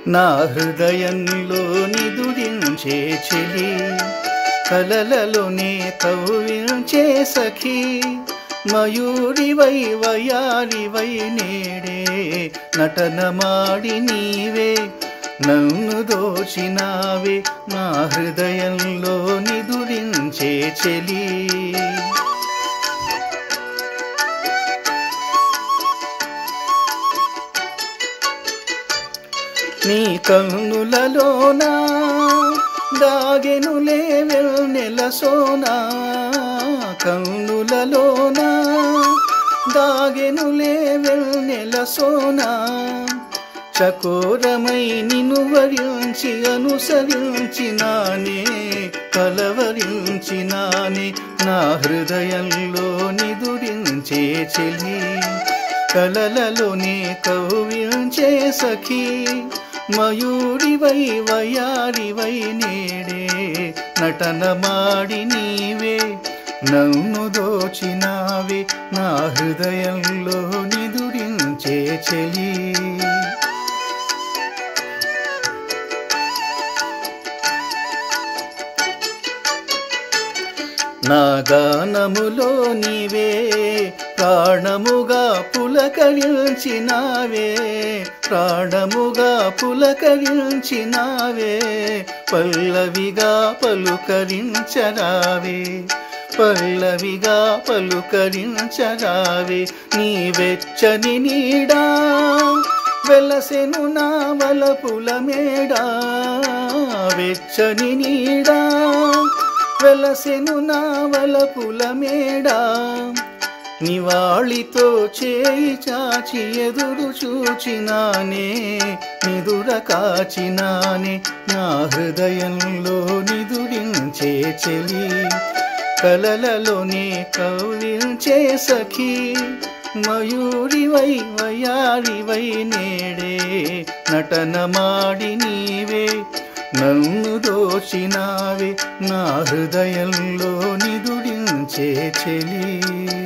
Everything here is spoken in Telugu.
నా హృదయంలో నిదురించే చెలి కలలలోనే కవ్వించే సఖీ మయూరివై వయారివై నేడే నటనమాడి నీవే నన్ను దోచినావే నా హృదయంలో నిదురించే చెలి నీ కన్నులలోనా దాగెనులే వెన్నెల సోనా కన్నులలోనా దాగెనులే వెన్నెల సోనా చకోరమై నిన్ను వరించి అనుసరించినానే కలవరించినానే నా హృదయంలో నిదురించే చెలి కలలలోనే కవ్వించే సఖీ మయూరివై వయారివై నేడే నటనమాడి నీవే నన్ను దోచినావే నా హృదయంలో నిదురించే చెలి నా గానములో నీవే ప్రాణముగా పులకరించినావే ప్రాణముగా పులకరించినావే పల్లవిగా పలుకరించరావే పల్లవిగా పలుకరించరావే నీ వెచ్చని నీడా వెలసెను నా వలపుల మేడా వెచ్చని నీడా వెలసెను నా వలపుల మేడా నివాళితో చేయి చాచి ఎదురు చూచినానే నిదుర కాచినానే నా హృదయంలో నిదురించే చెలి కలలలోనే కవ్వించే సఖీ మయూరివై వయారివై నేడే నటనమాడి నీవే నన్ను దోచినావే నా హృదయంలో నిదురించే చెలి